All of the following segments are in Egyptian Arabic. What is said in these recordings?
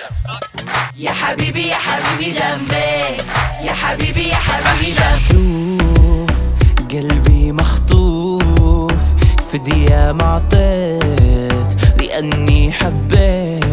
يا حبيبي يا حبيبي جنبي يا حبيبي يا حبيبي جنبي شوف قلبي مخطوف فدية ما عطيت لأني حبيت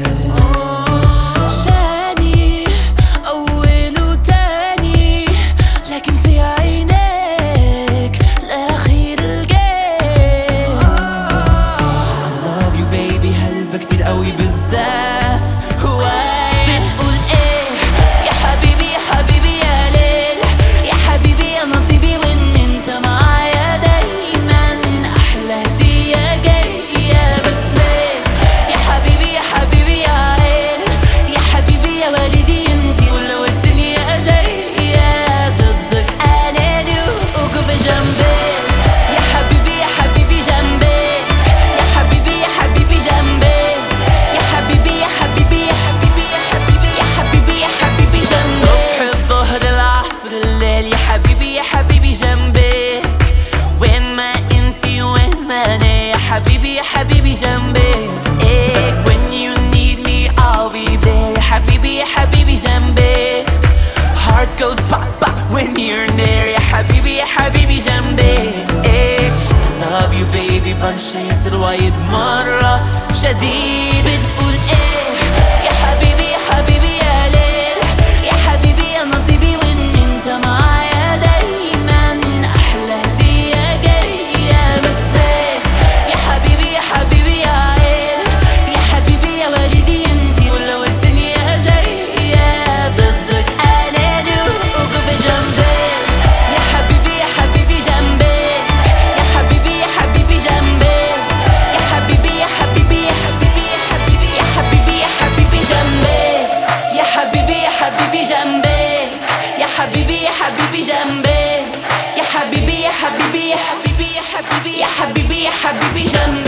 شاني أول وتاني لكن في عينيك الأخير لقيت I love you baby هلبة كتير قوي بزاف هواي بتقول ايه يا حبيبي يا حبيبي يا ليل يا حبيبي يا نصيبي وان انت معايا دايما احلى هدية جاية بس ليه يا حبيبي يا حبيبي يا عيل يا حبيبي يا والدي انتي ولو الدنيا جاية ضدك انا دوق بجنبي يا حبيبي يا حبيبي جنبي يا حبيبي يا حبيبي جنبي يا حبيبي يا حبيبي يا حبيبي يا حبيبي يا حبيبي يا حبيبي جنبي صبح الظهر العصر الليل يا حبيبي يا حبيبي جنبك وين ما انتي وين ما انا يا حبيبي يا حبيبي جنبك when you need me I'll be there يا حبيبي يا حبيبي جنبك Heart goes pop pop when you're near يا حبيبي يا حبيبي جنبك I love you baby بنشا يصير وايد مرة شديد بتقول ايه يا حبيبي يا حبيبي يا ليل يا حبيبي يا نصيبي وان انت معايا دايما احلى هدية جاية بس ليه يا حبيبي يا حبيبي يا عيل يا حبيبي يا والدي انتي ولو الدنيا جاية ضدك انا دوق بجنبي يا حبيبي يا حبيبي جنبي يا حبيبي يا حبيبي جنبي يا حبيبي يا حبيبي يا حبيبي يا حبيبي يا حبيبي يا حبيبي جنبي يا حبيبي يا حبيبي جنبي يا حبيبي يا حبيبي جنبي يا حبيبي يا حبيبي يا حبيبي يا حبيبي يا حبيبي يا حبيبي جنبي